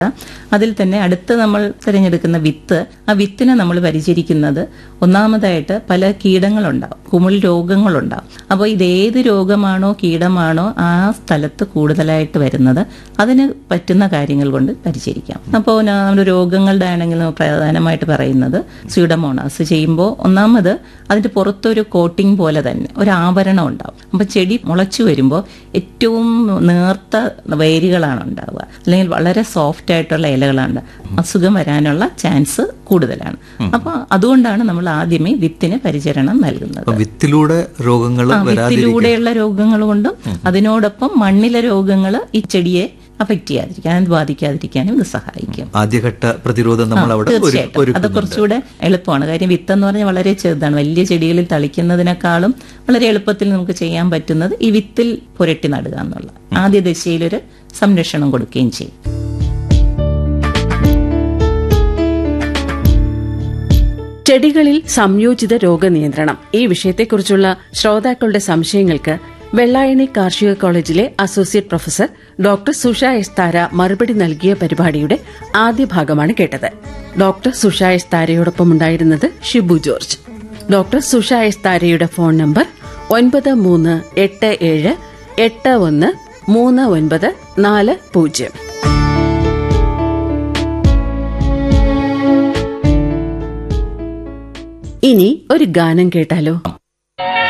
അതിൽ തന്നെ അടുത്ത് നമ്മൾ തിരഞ്ഞെടുക്കുന്ന വിത്ത് ആ വിത്തിനെ നമ്മൾ പരിചരിക്കുന്നത് ഒന്നാമതായിട്ട് പല കീടങ്ങളുണ്ടാവും കുമിൾ രോഗങ്ങളുണ്ടാവും അപ്പോൾ ഇതേത് രോഗമാണോ കീടമാണോ ആ സ്ഥലത്ത് കൂടുതലായിട്ട് വരുന്നത് അതിന് പറ്റുന്ന കാര്യങ്ങൾ കൊണ്ട് പരിചരിക്കാം അപ്പോൾ നമ്മൾ രോഗങ്ങളുടെ ആണെങ്കിൽ നമ്മൾ പ്രധാനമായിട്ട് പറയുന്നത് സ്യൂഡമോണാസ് ചെയ്യുമ്പോൾ ഒന്നാമത് അതിന്റെ പുറത്തൊരു കോട്ടിംഗ് പോലെ തന്നെ ഒരു ആവരണം ഉണ്ടാവും അപ്പോൾ ചെടി മുളച്ചു വരുമ്പോൾ ഏറ്റവും നേർത്ത വേരുകളാണ് ഉണ്ടാവുക അല്ലെങ്കിൽ വളരെ സോഫ്റ്റ് ആയിട്ടുള്ള ഇലകളാണ് അസുഖം വരാനുള്ള ചാൻസ് കൂടുതലാണ് അപ്പോൾ അതുകൊണ്ടാണ് നമ്മൾ ആദ്യമേ വിത്തിന് പരിചരണം നൽകുന്നത് അപ്പൊ വിത്തിലൂടെ രോഗങ്ങൾ ആ, വരാതിരിക്കാൻ വിത്തിലൂടെയുള്ള രോഗങ്ങൾ കൊണ്ടും അതിനോടൊപ്പം മണ്ണിലെ രോഗങ്ങൾ ഈ ചെടിയെ അഫക്റ്റ് ചെയ്യാതിരിക്കാനും ബാധിക്കാതിരിക്കാനും ഇത് സഹായിക്കും ആദ്യഘട്ട പ്രതിരോധം നമ്മൾ അവിടെ ഒരു- തീർച്ചയായിട്ടും അത് ഒരുക്കുന്നുണ്ട് കുറച്ചുകൂടെ എളുപ്പമാണ് കാര്യം വിത്ത് എന്ന് പറഞ്ഞാൽ വളരെ ചെറുതാണ് വലിയ ചെടികളിൽ തളിക്കുന്നതിനേക്കാളും വളരെ എളുപ്പത്തിൽ നമുക്ക് ചെയ്യാൻ പറ്റുന്നത് ഈ വിത്തിൽ പുരട്ടി നടുക എന്നുള്ള ആദ്യ ദശയിലൊരു സംരക്ഷണം കൊടുക്കുകയും ചെയ്യും ചെടികളിൽ സംയോജിത രോഗനിയന്ത്രണം ഈ വിഷയത്തെക്കുറിച്ചുള്ള ശ്രോതാക്കളുടെ സംശയങ്ങൾക്ക് വെള്ളായണി കാർഷിക കോളേജിലെ associate professor doctor Susha S Thara മറുപടി നൽകിയ പരിപാടിയുടെ ആദ്യ ഭാഗമാണ് കേട്ടത് ഡോക്ടർ സുഷ എസ് താരയോടൊപ്പം ഉണ്ടായിരുന്നത് Shibu George doctor Susha S താരയുടെ ഫോൺ നമ്പർ ഒൻപത് മൂന്ന് എട്ട് ഏഴ് എട്ട് ഒന്ന് മൂന്ന് ഒൻപത് നാല് പൂജ്യം ഇനി ഒരു ഗാനം കേട്ടാലോ